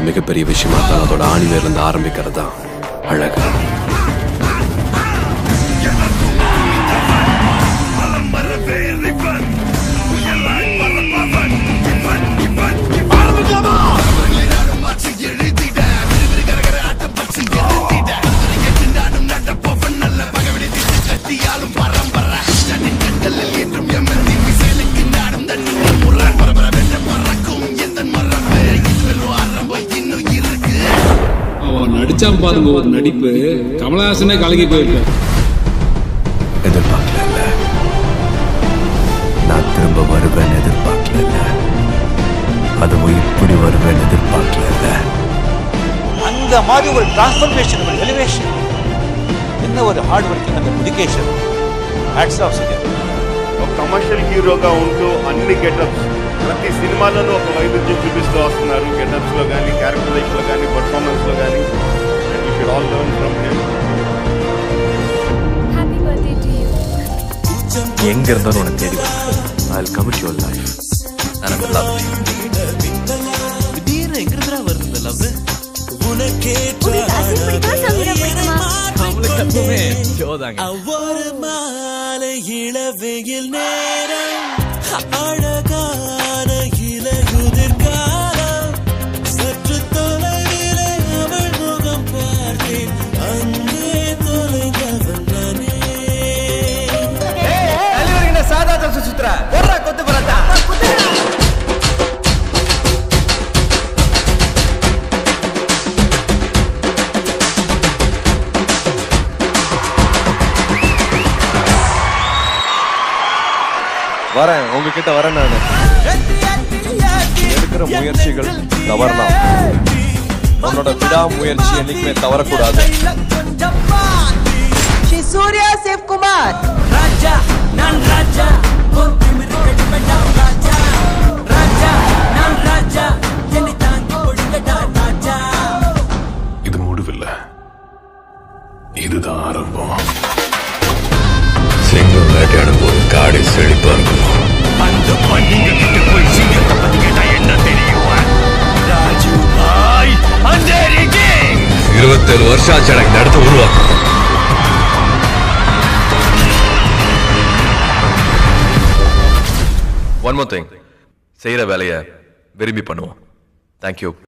மிகப்பெரிய விஷயமா தான் அதோட ஆணிவேர்ல இருந்து ஆரம்பிக்கிறது தான் அழகு அவன் நடிச்சான் பாருங்க ஒரு நடிப்பு கமலஹாசனே கலங்கி போயிருக்கார் எதிர்பார்க்கல இல்ல நான் திரும்ப வருவேன் எதிர்பார்க்கல இல்ல அதுவும் இப்படி வருவேன் எதிர்பார்க்கல இல்ல அந்த மாதிரி ஒரு டிரான்ஸ்ஃபர்மேஷன் ஒரு எலிவேஷன் என்ன ஒரு hard working and dedication hats off Sujay ఒక కమర్షియల్ హీరోగా ఉంటూ అన్ని గెటప్స్ ప్రతి సినిమాలోనూ ఒక వైవిధ్యం చూపిస్తూ వస్తున్నారు గెటప్స్ లో కానీ క్యారెక్టరైజ్ లో కానీ పర్ఫార్మెన్స్ లో కానీ and you should all learn from him Happy birthday to you. எங்க இருந்தாலும் உனக்கு தேடி ஐ கமிட் யுவர் லைஃப் எனக்கு லவ் உங்களுக்கு அஜித் பிடிக்குமா சமீரா பிடிக்குமா ஒரு மாலை இளவெயில் நேரம் அழகான இலையுதிர் காலம் சற்று தொலைவிலே அவள் முகம் பார்த்தேன் அங்கே தொலைந்தவன் நானே வரேன் உங்ககிட்ட வரேன் நான் எடுக்கிற முயற்சிகள் தவறலாம் உன்னோட விடாமுயற்சி என்னைக்குமே தவறக்கூடாது ஸ்ரீ சூர்யா சிவ்குமார் ராஜா நான் ராஜா உன் திமிரு கடுப்படா ராஜா ராஜா நான் ராஜா என்னை தாங்கி கொடுங்கடா ராஜா இது முடிவில்லை இதுதான் ஆரம்பம் சிங்கம் வேட்டையாடும் போது காடை செழிப்பா இருக்கும் அந்த பண்டிகை கிட்ட போய் சிங்கத்தை பத்தி கேட்டா என்ன தெரியும் ராஜு பாய் அந்த இருபத்தேழு வருஷம் ஆச்சு எனக்கு இந்த இடத்த உருவாக்கும் ஒன் மோர் திங் செய்யற வேலையை விரும்பி பண்ணுவோம் தேங்க்யூ